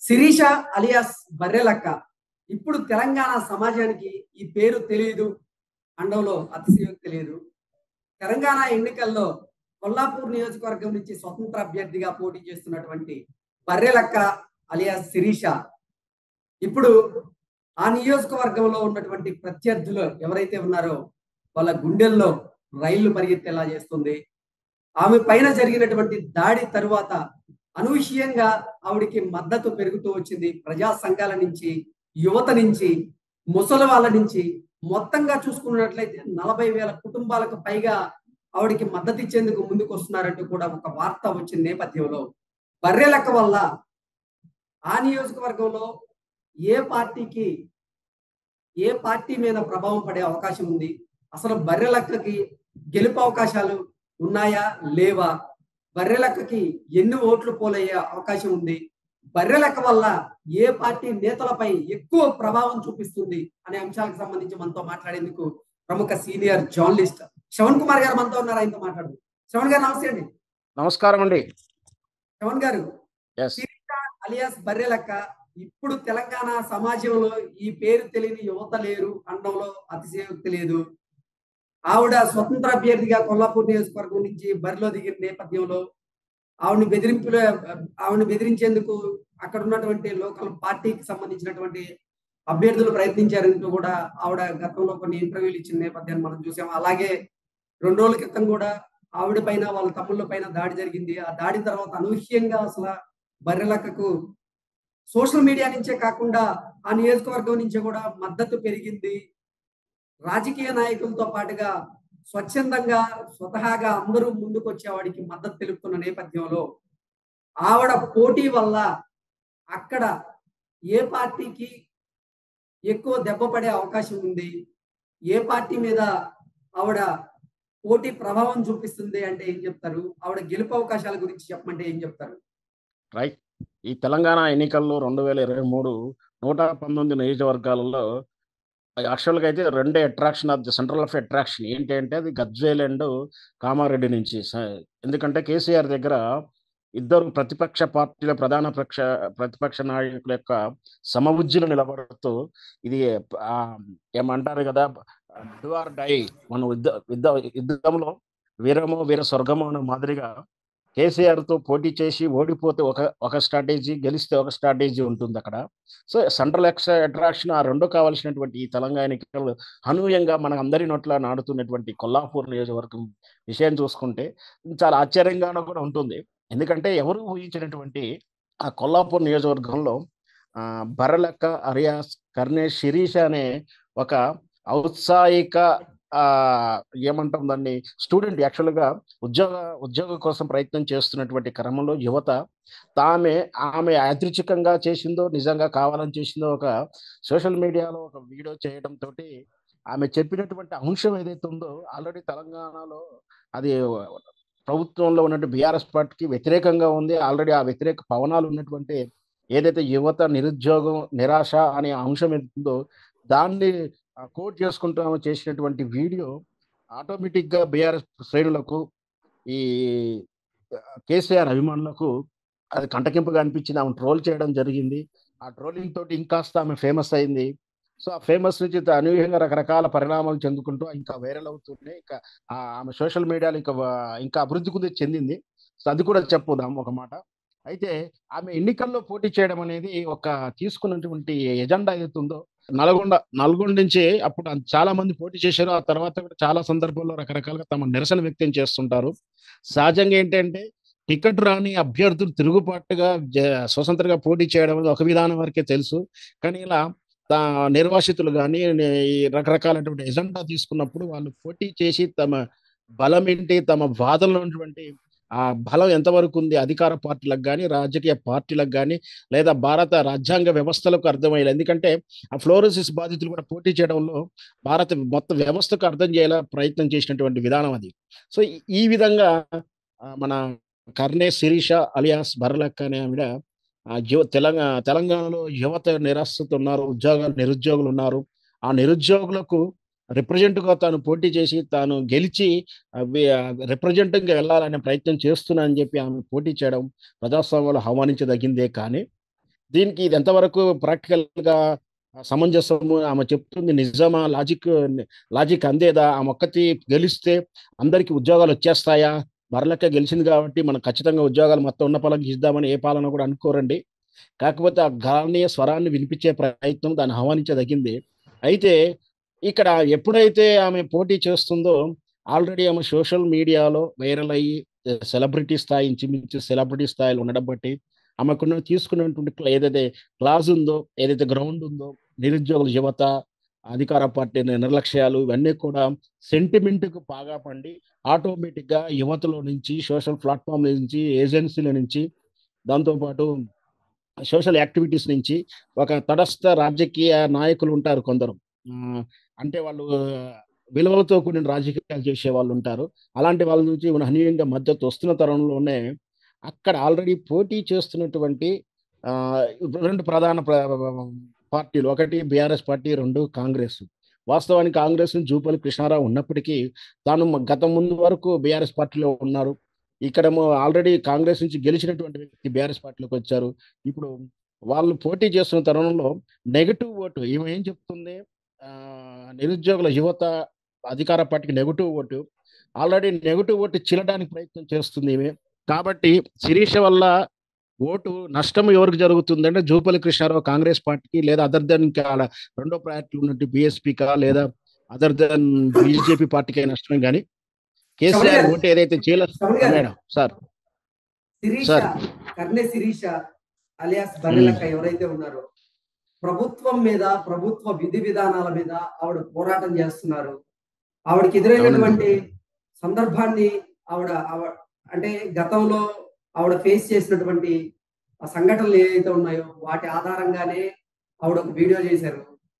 Sirisha alias Barrelakka ఇప్పుడు తెలంగాణ సమాజానికి ఈ పేరు తెలియదు అండంలో అతిశయోక్తి తెలియదు తెలంగాణ ఎన్నికల్లో కొల్లాపూర్ నియోజకవర్గం నుంచి స్వతంత్ర అభ్యర్థిగా పోటీ చేస్తున్నటువంటి బర్రెలక్క అలియాస్ శిరీష ఇప్పుడు ఆ నియోజకవర్గంలో ఉన్నటువంటి ప్రత్యర్థులు ఎవరైతే ఉన్నారో వాళ్ళ గుండెల్లో రైళ్లు పరిగెత్తేలా చేస్తుంది ఆమె పైన జరిగినటువంటి దాడి తరువాత అనూహ్యంగా ఆవిడికి మద్దతు పెరుగుతూ వచ్చింది ప్రజా సంఘాల నుంచి యువత నుంచి ముసలి వాళ్ళ నుంచి మొత్తంగా చూసుకున్నట్లయితే నలభై వేల కుటుంబాలకు పైగా ఆవిడికి మద్దతు ఇచ్చేందుకు ముందుకు వస్తున్నారంటూ కూడా ఒక వార్త వచ్చిన నేపథ్యంలో బర్రె లెక్క వల్ల ఆ నియోజకవర్గంలో ఏ పార్టీకి ఏ పార్టీ మీద ప్రభావం పడే అవకాశం ఉంది అసలు బర్రె లెక్కకి గెలుపు అవకాశాలు ఉన్నాయా లేవా బర్రె లెక్కకి ఎన్ని ఓట్లు పోలయ్యే అవకాశం ఉంది బర్రె లెక్క వల్ల ఏ పార్టీ నేతలపై ఎక్కువ ప్రభావం చూపిస్తుంది అనే అంశాలకు సంబంధించి మనతో మాట్లాడేందుకు ప్రముఖ సీనియర్ జర్నలిస్ట్ శ్రవణ్ కుమార్ గారు మనతో ఉన్నారు ఆయనతో మాట్లాడు శ్రవణ్ గారు నమస్తే అండి నమస్కారం అండి శ్రవణ్ గారు ఎస్ అలియాస్ బర్రె లెక్క ఇప్పుడు తెలంగాణ సమాజంలో ఈ పేరు తెలియని యువత లేరు అనడంలో అతిశయోక్తి లేదు ఆవిడ స్వతంత్ర అభ్యర్థిగా కొల్లాపూర్ నియోజకవర్గం నుంచి బరిలో దిగిన నేపథ్యంలో ఆవిడని బెదిరింపులు ఆవిడని బెదిరించేందుకు అక్కడ ఉన్నటువంటి లోకల్ పార్టీకి సంబంధించినటువంటి అభ్యర్థులు ప్రయత్నించారంటూ కూడా ఆవిడ గతంలో కొన్ని ఇంటర్వ్యూలు ఇచ్చిన నేపథ్యాన్ని మనం చూసాం అలాగే రెండు రోజుల క్రితం కూడా ఆవిడ పైన వాళ్ళ తమ్ముళ్ళ పైన దాడి జరిగింది ఆ దాడి తర్వాత అనూహ్యంగా అసలు బర్రెలక్కకు సోషల్ మీడియా నుంచే కాకుండా ఆ నియోజకవర్గం నుంచే కూడా మద్దతు పెరిగింది రాజకీయ నాయకులతో పాటుగా స్వచ్ఛందంగా స్వతహాగా అందరూ ముందుకు వచ్చేవాడికి మద్దతు తెలుపుతున్న నేపథ్యంలో ఆవిడ పోటీ వల్ల అక్కడ ఏ పార్టీకి ఎక్కువ దెబ్బ పడే అవకాశం ఉంది ఏ పార్టీ మీద ఆవిడ పోటీ ప్రభావం చూపిస్తుంది అంటే ఏం చెప్తారు ఆవిడ గెలుపు అవకాశాల గురించి చెప్పమంటే ఏం చెప్తారు రైట్ ఈ తెలంగాణ ఎన్నికల్లో రెండు వేల ఇరవై మూడు నూట పంతొమ్మిది నియోజకవర్గాలలో యాక్చువల్గా అయితే రెండే attraction of the central of attraction ఏంటి అంటే అది గజ్వేల్ అండ్ కామారెడ్డి నుంచి స- ఎందుకంటే కేసీఆర్ దగ్గర ఇద్దరు ప్రతిపక్ష పార్టీల ప్రధాన పక్ష ప్రతిపక్ష నాయకుల యొక్క సమబుజ్జిలో నిలబడుతూ ఇది ఆ, ఏమంటారు కదా డూ ఆర్ డై మనం యుద్ధ యుద్ధ యుద్ధంలో వీరమో వీర స్వర్గమో అనే మాదిరిగా కేసీఆర్ తో పోటీ చేసి ఓడిపోతే ఒక ఒక స్ట్రాటజీ గెలిస్తే ఒక స్ట్రాటజీ ఉంటుంది అక్కడ సో సెంట్రల్ ఎక్స్ అట్రాక్షన్ ఆ రెండు కావాల్సినటువంటి ఈ తెలంగాణ ఎన్నికలు అనూహ్యంగా మన అందరి నోట్ల నాడుతున్నటువంటి కొల్లాపూర్ నియోజకవర్గం విషయం చూసుకుంటే చాలా ఆశ్చర్యంగానూ కూడా ఉంటుంది ఎందుకంటే ఎవరు ఊహించినటువంటి ఆ కొల్లాపూర్ నియోజకవర్గంలో ఆ బర్రలక్క అరియాస్ కర్ణేష్ శిరీష అనే ఒక ఔత్సాహిక ఆ ఏమంటాం దాన్ని స్టూడెంట్ యాక్చువల్గా ఉద్యోగ ఉద్యోగం కోసం ప్రయత్నం చేస్తున్నటువంటి క్రమంలో యువత తామే ఆమె యాదృచ్ఛికంగా చేసిందో నిజంగా కావాలని చేసిందో ఒక సోషల్ మీడియాలో ఒక వీడియో చేయడం తోటి ఆమె చెప్పినటువంటి అంశం ఏదైతే ఉందో ఆల్రెడీ తెలంగాణలో అది ప్రభుత్వంలో ఉన్నటువంటి బీఆర్ఎస్ పార్టీకి వ్యతిరేకంగా ఉంది ఆల్రెడీ ఆ వ్యతిరేక పవనాలు ఉన్నటువంటి ఏదైతే యువత నిరుద్యోగం నిరాశ అనే అంశం ఏదైతుందో దాన్ని కోట్ చేసుకుంటూ ఆమె చేసినటువంటి వీడియో ఆటోమేటిక్గా బీఆర్ఎస్ శ్రేణులకు ఈ కేసీఆర్ అభిమానులకు అది కంటకింపుగా అనిపించింది ఆమె ట్రోల్ చేయడం జరిగింది ఆ ట్రోలింగ్ తోటి ఇంకాస్త ఆమె ఫేమస్ అయింది సో ఆ ఫేమస్ నుంచి త- అనూహ్యంగా రకరకాల పరిణామాలు చెందుకుంటూ ఇంకా వైరల్ అవుతున్నాయి ఇంకా ఆ ఆమె సోషల్ మీడియాలో ఇంకా వా- ఇంకా అభివృద్ధి కూడా చెందింది సో అది కూడా చెప్పుదాం ఒక మాట అయితే ఆమె ఎన్నికల్లో పోటీ చేయడం అనేది ఒక తీసుకున్నటువంటి ఎజెండా ఏదైతే ఉందో నల్గొండ నల్గొండ నుంచి అప్పుడు అంత- చాలా మంది పోటీ చేశారు ఆ తర్వాత కూడా చాలా సందర్భాల్లో రకరకాలుగా తమ నిరసన వ్యక్తం చేస్తుంటారు సహజంగా ఏంటంటే టికెట్ రాని అభ్యర్థులు తిరుగుబాటుగా జ- స్వతంత్రంగా పోటీ చేయడం అనేది ఒక విధానం వరకే తెలుసు కానీ ఇలా తా- నిర్వాసితులు కానీ ఈ రకరకాలైనటువంటి ఎజెండా తీసుకున్నప్పుడు వాళ్ళు పోటీ చేసి తమ బలం ఏంటి తమ వాదనలో ఉన్నటువంటి ఆ బలం ఎంతవరకు ఉంది అధికార పార్టీలకు కానీ రాజకీయ పార్టీలకు కానీ లేదా భారత రాజ్యాంగ వ్యవస్థలకు అర్థమయ్యేది ఎందుకంటే ఆ ఫ్లోరోసిస్ బాధితులు కూడా పోటీ చేయడంలో భారత మొత్తం వ్యవస్థకు అర్థం చేయాల ప్రయత్నం చేసినటువంటి విధానం అది సో ఈ- ఈ విధంగా ఆ, మన కర్ణే శిరీష అలియాస్ బర్లక్ అనే ఆవిడ ఆ యువ తెలంగాణ తెలంగాణలో యువత నిరాశతో ఉన్నారు ఉద్యోగాలు నిరుద్యోగులు ఉన్నారు ఆ నిరుద్యోగులకు represent గా తాను పోటీ చేసి తాను గెలిచి రిప్రజెంటింగ్ గా వెళ్ళాలనే ప్రయత్నం చేస్తున్నా అని చెప్పి ఆమె పోటీ చేయడం ప్రజాస్వామ్యంలో ఆహ్వానించదగిందే కానీ దీనికి ఇది ఎంతవరకు ప్రాక్టికల్ గా సమంజసము ఆమె చెప్తుంది నిజమా లాజిక్ లాజిక్ అందేదా ఆమె ఒక్కటి గెలిస్తే అందరికి ఉద్యోగాలు వచ్చేస్తాయా మరలక్క గెలిచింది కాబట్టి మనం ఖచ్చితంగా ఉద్యోగాలు మొత్తం ఉన్న పాలనకి ఇద్దామని ఏ పాలన కూడా అనుకోరండి కాకపోతే ఆ గానీయ స్వరాన్ని వినిపించే ప్రయత్నం దాన్ని ఆహ్వానించదగింది అయితే ఇక్కడ ఎప్పుడైతే ఆమె పోటీ చేస్తుందో ఆల్రెడీ ఆమె సోషల్ మీడియాలో వైరల్ అయ్యి సెలబ్రిటీ స్థాయి ఇంచుమించు సెలబ్రిటీ స్థాయిలో ఉండడం బట్టి ఆమెకున్న తీసుకున్నటువంటి ఏదైతే క్లాజ్ ఉందో ఏదైతే గ్రౌండ్ ఉందో నిరుద్యోగుల యువత అధికార పార్టీ నిర్లక్ష్యాలు ఇవన్నీ కూడా సెంటిమెంట్కు బాగా పండి ఆటోమేటిక్గా యువతలో నుంచి సోషల్ ప్లాట్ఫామ్ నుంచి ఏజెన్సీల నుంచి దాంతోపాటు సోషల్ యాక్టివిటీస్ నుంచి ఒక తటస్థ రాజకీయ నాయకులు ఉంటారు కొందరు అంటే వాళ్ళు విలువలతో కూడిన రాజకీయాలు చేసే వాళ్ళు ఉంటారు అలాంటి వాళ్ళ నుంచి హనీయంగా మద్దతు వస్తున్న తరుణంలోనే అక్కడ ఆల్రెడీ పోటీ చేస్తున్నటువంటి రెండు ప్రధాన పార్టీలు ఒకటి బీఆర్ఎస్ పార్టీ రెండు కాంగ్రెస్ వాస్తవానికి కాంగ్రెస్ జూపల్లి కృష్ణారావు ఉన్నప్పటికీ తాను గత ముందు వరకు బీఆర్ఎస్ పార్టీలో ఉన్నారు ఇక్కడ ఆల్రెడీ కాంగ్రెస్ నుంచి గెలిచినటువంటి వ్యక్తి బీఆర్ఎస్ పార్టీలోకి వచ్చారు ఇప్పుడు వాళ్ళు పోటీ చేస్తున్న తరుణంలో నెగటివ్ ఓటు ఈమె ఏం చెప్తుంది నిరుద్యోగుల యువత అధికార పార్టీకి negative vote already negative vote చిల్లడానికి ప్రయత్నం చేస్తుంది ఈమె కాబట్టి శిరీష వల్ల ఓటు నష్టం ఎవరికి జరుగుతుంది అంటే జూపల్లి కృష్ణారావు కాంగ్రెస్ పార్టీకి లేదా అదర్ దెన్ రెండో పార్టీ ఉన్నట్టు బిఎస్పీకా లేదా అదర్ దెన్ బీజేపీ పార్టీకి నష్టమే కానీ కేసీఆర్ ఓటు ఏదైతే చీల madam sir Sirisha Karne Sirisha alias Barrelakka ఎవరైతే ఉన్నారో ప్రభుత్వం మీద ప్రభుత్వ విధి విధానాల మీద ఆవిడ పోరాటం చేస్తున్నారు ఆవిడకి ఎదురైనటువంటి సందర్భాన్ని ఆవిడ అంటే గతంలో ఆవిడ ఫేస్ చేసినటువంటి ఆ సంఘటనలు ఏవైతే ఉన్నాయో వాటి ఆధారంగానే ఆవిడ ఒక వీడియో చేశారు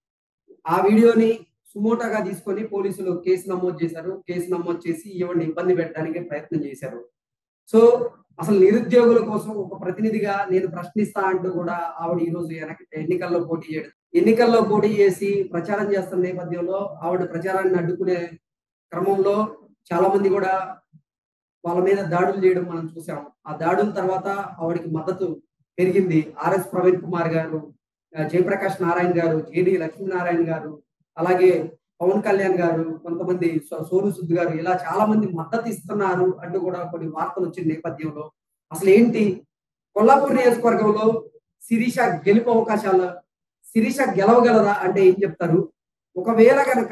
ఆ వీడియోని సుమోటాగా తీసుకొని పోలీసులు కేసు నమోదు చేశారు కేసు నమోదు చేసి ఈవిడ్ని ఇబ్బంది పెట్టడానికి ప్రయత్నం చేశారు సో అసలు నిరుద్యోగుల కోసం ఒక ప్రతినిధిగా నేను ప్రశ్నిస్తా అంటూ కూడా ఆవిడ ఈ రోజు ఎన్నికల్లో పోటీ చేయడం ఎన్నికల్లో పోటీ చేసి ప్రచారం చేస్తున్న నేపథ్యంలో ఆవిడ ప్రచారాన్ని అడ్డుకునే క్రమంలో చాలా మంది కూడా వాళ్ళ మీద దాడులు చేయడం మనం చూసాం ఆ దాడుల తర్వాత ఆవిడకి మద్దతు పెరిగింది ఆర్ఎస్ ప్రవీణ్ కుమార్ గారు జయప్రకాష్ నారాయణ గారు జేడి లక్ష్మీనారాయణ గారు అలాగే పవన్ కళ్యాణ్ గారు కొంతమంది సోను సుద్ గారు ఇలా చాలా మంది మద్దతు ఇస్తున్నారు అంటూ కూడా కొన్ని వార్తలు వచ్చిన నేపథ్యంలో అసలు ఏంటి కొల్లాపూర్ నియోజకవర్గంలో శిరీష గెలుపు అవకాశాలు శిరీష గెలవగలదా అంటే ఏం చెప్తారు ఒకవేళ కనుక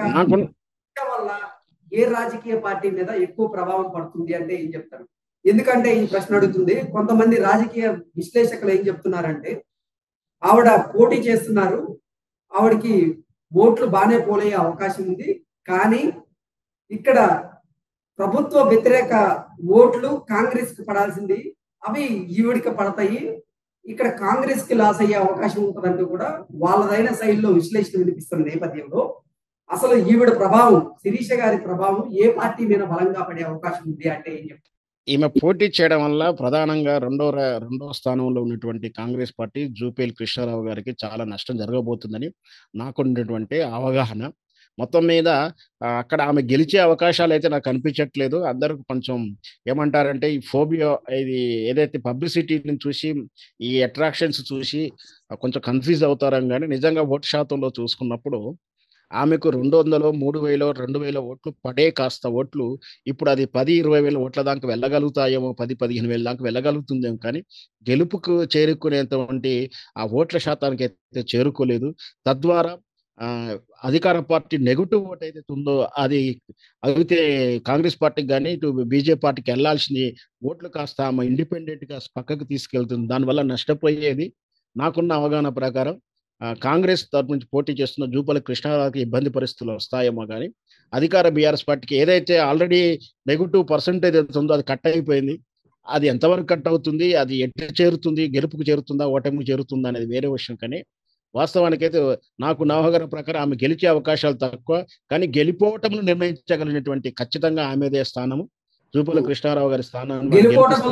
వల్ల ఏ రాజకీయ పార్టీ మీద ఎక్కువ ప్రభావం పడుతుంది అంటే ఏం చెప్తారు ఎందుకంటే ఈ ప్రశ్న అడుగుతుంది కొంతమంది రాజకీయ విశ్లేషకులు ఏం చెప్తున్నారంటే ఆవిడ పోటీ చేస్తున్నారు ఆవిడకి ఓట్లు బాగానే పోలే అవకాశం ఉంది కానీ ఇక్కడ ప్రభుత్వ వ్యతిరేక ఓట్లు కాంగ్రెస్ కి పడాల్సింది అవి ఈవిడికి పడతాయి ఇక్కడ కాంగ్రెస్ కి లాస్ అయ్యే అవకాశం ఉంటుందంటూ కూడా వాళ్ళదైన శైలిలో విశ్లేషణ వినిపిస్తున్న నేపథ్యంలో అసలు ఈవిడ ప్రభావం శిరీష గారి ప్రభావం ఏ పార్టీ మీద బలంగా పడే అవకాశం ఉంది అంటే ఏం చెప్తారు ఈమె పోటీ చేయడం వల్ల ప్రధానంగా రెండో రెండో స్థానంలో ఉన్నటువంటి కాంగ్రెస్ పార్టీ జూపేల్ కృష్ణారావు గారికి చాలా నష్టం జరగబోతుందని నాకున్నటువంటి అవగాహన మొత్తం మీద అక్కడ ఆమె గెలిచే అవకాశాలు అయితే నాకు కనిపించట్లేదు అందరూ కొంచెం ఏమంటారంటే ఈ ఫోబియా ఇది ఏదైతే పబ్లిసిటీని చూసి ఈ అట్రాక్షన్స్ చూసి కొంచెం కన్ఫ్యూజ్ అవుతారం కానీ నిజంగా ఓటు శాతంలో చూసుకున్నప్పుడు ఆమెకు రెండు వందలు మూడు వేలు రెండు వేల ఓట్లు పడే కాస్త ఓట్లు ఇప్పుడు అది పది ఇరవై వేల ఓట్ల దాకా వెళ్ళగలుగుతాయేమో పది పదిహేను వేల దాకా వెళ్ళగలుగుతుందేమో కానీ గెలుపుకు చేరుకునేటువంటి ఆ ఓట్ల శాతానికి అయితే చేరుకోలేదు తద్వారా అధికార పార్టీ నెగటివ్ ఓట్ అయితే ఉందో అది అయితే కాంగ్రెస్ పార్టీకి కానీ ఇటు బీజేపీ పార్టీకి వెళ్లాల్సింది ఓట్లు కాస్త ఆమె ఇండిపెండెంట్ గా పక్కకు తీసుకెళ్తుంది దానివల్ల నష్టపోయేది నాకున్న అవగాహన ప్రకారం కాంగ్రెస్ తరపు నుంచి పోటీ చేస్తున్న జూపల్లి కృష్ణారావుకి ఇబ్బంది పరిస్థితులు వస్తాయేమో కానీ అధికార బీఆర్ఎస్ పార్టీకి ఏదైతే ఆల్రెడీ నెగిటివ్ పర్సంటేజ్ ఎంత ఉందో అది కట్ అయిపోయింది అది ఎంతవరకు కట్ అవుతుంది అది ఎట్లా చేరుతుంది గెలుపుకు చేరుతుందా ఓటమికి చేరుతుందా అనేది వేరే విషయం కానీ వాస్తవానికి అయితే నాకు నవహగర ప్రకారం ఆమె గెలిచే అవకాశాలు తక్కువ కానీ గెలిపోవటంలో నిర్ణయించగలిగినటువంటి ఖచ్చితంగా ఆమెదే స్థానము జూపల్లి కృష్ణారావు గారి స్థానాన్ని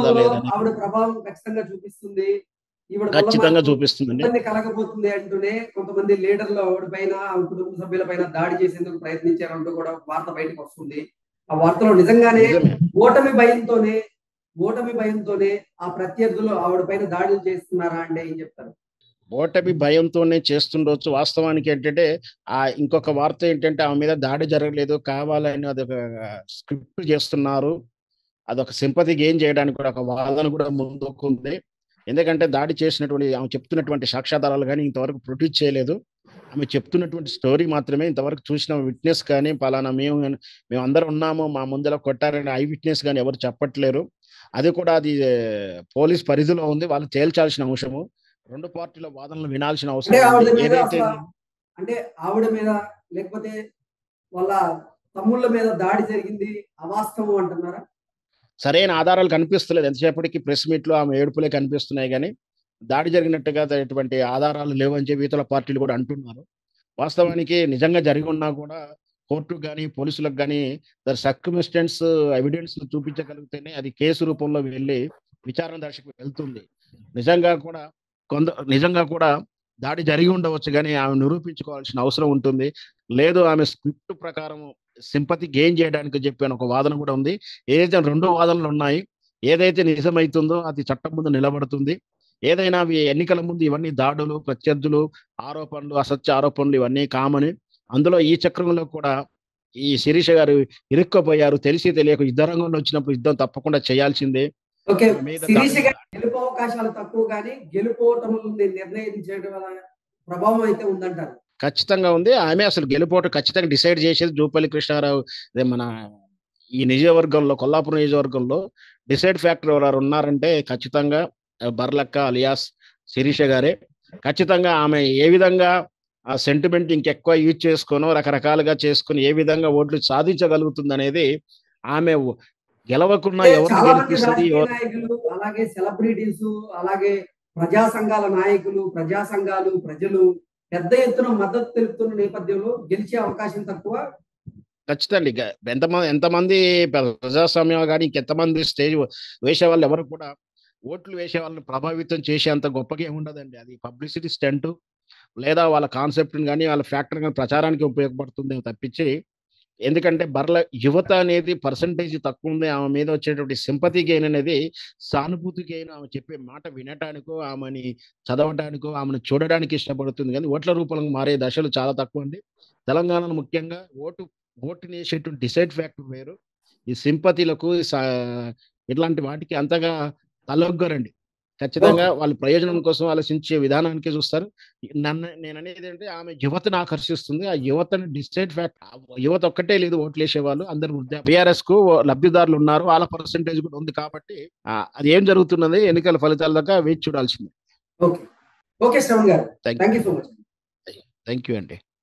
ఆవిడ ప్రభావం ఖచ్చితంగా చూపిస్తుంది ఖచ్చితంగా చూపిస్తుందండి ఇబ్బంది కలగబోతుంది అంటూనే కొంతమంది లీడర్లు పైన కుటుంబ సభ్యుల పైన దాడి చేసేందుకు ప్రయత్నించారంటూ కూడా వార్త బయటకు వస్తుంది ఆ వార్తలో నిజంగానే ఓటమి భయంతోనే ఓటమి భయంతోనే ఆ ప్రత్యర్థులు ఆవిడ పైన దాడులు చేస్తున్నారా అంటే ఏం చెప్తారు ఓటమి భయంతోనే చేస్తుండొచ్చు వాస్తవానికి ఏంటంటే ఆ ఇంకొక వార్త ఏంటంటే ఆమె మీద దాడి జరగలేదు కావాలని అదొక స్క్రిప్ట్ చేస్తున్నారు అదొక సింపతి గెయిన్ చేయడానికి కూడా ఒక వాదన కూడా ముందుకుంది ఎందుకంటే దాడి చేసినటువంటి ఆమె చెప్తున్నటువంటి సాక్ష్యాధారాలు కానీ ఇంతవరకు ప్రొడ్యూస్ చేయలేదు ఆమె చెప్తున్నటువంటి స్టోరీ మాత్రమే ఇంతవరకు చూసిన విట్నెస్ కానీ పలానా మేము మేము అందరం ఉన్నాము మా ముందర కొట్టారని ఐ విట్నెస్ కానీ ఎవరు చెప్పట్లేరు అది కూడా అది ఏ, పోలీస్ పరిధిలో ఉంది వాళ్ళు తేల్చాల్సిన అంశము రెండు పార్టీల వాదనలు వినాల్సిన అంటే అవసరం ఆవిడ ఉంది మీద ఏదైతే అసలు అంటే ఆవిడ మీద లేకపోతే వాళ్ళ తమ్ముళ్ళ మీద దాడి జరిగింది అవాస్తవం అంటున్నారా సరైన ఆధారాలు కనిపిస్తలేదు ఎంతసేపటికి ప్రెస్ మీట్ లో ఆమె ఏడుపులే కనిపిస్తున్నాయి కానీ దాడి జరిగినట్టుగా ఎటువంటి ఆధారాలు లేవని చెప్పి ఇతర పార్టీలు కూడా అంటున్నారు వాస్తవానికి నిజంగా జరిగి ఉన్నా కూడా కోర్టుకు కానీ పోలీసులకు కానీ దాని సర్కమిస్టెన్స్ ఎవిడెన్స్ చూపించగలిగితేనే అది కేసు రూపంలో వెళ్ళి విచారణ దర్శకు వెళ్తుంది నిజంగా కూడా కొంత నిజంగా కూడా దాడి జరిగి ఉండవచ్చు కానీ ఆమె నిరూపించుకోవాల్సిన అవసరం ఉంటుంది లేదు ఆమె స్క్రిప్ట్ ప్రకారం సింపతి గెయిన్ చేయడానికి చెప్పిన ఒక వాదన కూడా ఉంది ఏదైతే రెండు వాదనలు ఉన్నాయి ఏదైతే నిజమైతుందో అది చట్టం ముందు నిలబడుతుంది ఏదైనా అవి ఎన్నికల ముందు ఇవన్నీ దాడులు ప్రత్యర్థులు ఆరోపణలు అసత్య ఆరోపణలు ఇవన్నీ కామని అందులో ఈ చక్రంలో కూడా ఈ శిరీష గారు ఇరుక్కపోయారు తెలిసి తెలియక యుద్ధ రంగంలో వచ్చినప్పుడు యుద్ధం తప్పకుండా చేయాల్సిందే ఓకే ఆమె మీద శిరీష దాడి- గారి గెలుపు అవకాశాలు తక్కువ కానీ గెలుపోవటముల్ని నిర్ణయించడం వల్ల ప్రభావం అయితే ఉందంటారు ఖచ్చితంగా ఉంది ఆమె అసలు గెలుపోటు ఖచ్చితంగా డిసైడ్ చేసేది జూపల్లి కృష్ణారావు అదే మన ఈ నియోజకవర్గంలో కొల్లాపూర్ నియోజకవర్గంలో డిసైడ్ ఫ్యాక్టర్ ఎవరు ఉన్నారంటే ఖచ్చితంగా ఆ, బర్లక్క అలియాస్ శిరీష గారే ఖచ్చితంగా ఆమె ఏ విధంగా ఆ సెంటిమెంట్ ఇంకెక్కువ యూజ్ చేసుకోనో రకరకాలుగా చేసుకుని ఏ విధంగా ఓట్లు సాధించగలుగుతుంది అనేది ఆమె గెలవకున్నా అంటే ఎవరు చాలా మంది గెలిపిస్తుంది రాజకీయ ఎవరు నాయకులు అలాగే సెలబ్రిటీస్ అలాగే ప్రజా సంఘాల నాయకులు ప్రజా సంఘాలు ప్రజలు పెద్ద ఎత్తున మద్దతు తెలుపుతున్న నేపథ్యంలో గెలిచే అవకాశం తక్కువ ఖచ్చితంగా ఇక ఎంతమంది ఎంతమంది ప్రజాస్వామ్యం కానీ ఇంకెంతమంది స్టేజ్ వేసే వాళ్ళు ఎవరు కూడా ఓట్లు వేసే వాళ్ళని ప్రభావితం చేసేంత గొప్పగా ఏమి ఉండదండి అది పబ్లిసిటీ స్టంట్ లేదా వాళ్ళ కాన్సెప్ట్ కానీ వాళ్ళ ఫ్యాక్టర్ కానీ ప్రచారానికి ఉపయోగపడుతుంది తప్పించి ఎందుకంటే బర్ల యువత అనేది పర్సంటేజ్ తక్కువ ఉంది ఆమె మీద వచ్చేటువంటి సింపతి గెయిన్ అనేది సానుభూతి గెయిన్ ఆమె చెప్పే మాట వినటానికో ఆమెని చదవటానికో ఆమెను చూడడానికి ఇష్టపడుతుంది కానీ ఓట్ల రూపంలో మారే దశలు చాలా తక్కువ అండి తెలంగాణలో ముఖ్యంగా ఓటు ఓటుని వేసేటువంటి డిసైడ్ ఫ్యాక్టర్ వేరు ఈ సింపతిలకు ఈ సా- ఇట్లాంటి వాటికి అంతగా తలొగ్గరండి ఖచ్చితంగా వాళ్ళ ప్రయోజనం కోసం ఆలోచించే విధానానికి చూస్తారు నన్ను నేను అనేది ఏంటంటే ఆమె యువతను ఆకర్షిస్తుంది ఆ యువతను డిసైడ్ ఫ్యాక్ట్ యువత ఒక్కటే లేదు ఓట్లు వేసేవాళ్ళు అందరు బీఆర్ఎస్ కు లబ్ధిదారులు ఉన్నారు వాళ్ళ పర్సంటేజ్ కూడా ఉంది కాబట్టి ఆ, అది ఏం జరుగుతున్నది ఎన్నికల ఫలితాల దాకా వేచి చూడాల్సిందే okay okay Shravan garu thank thank you so much thank you అండి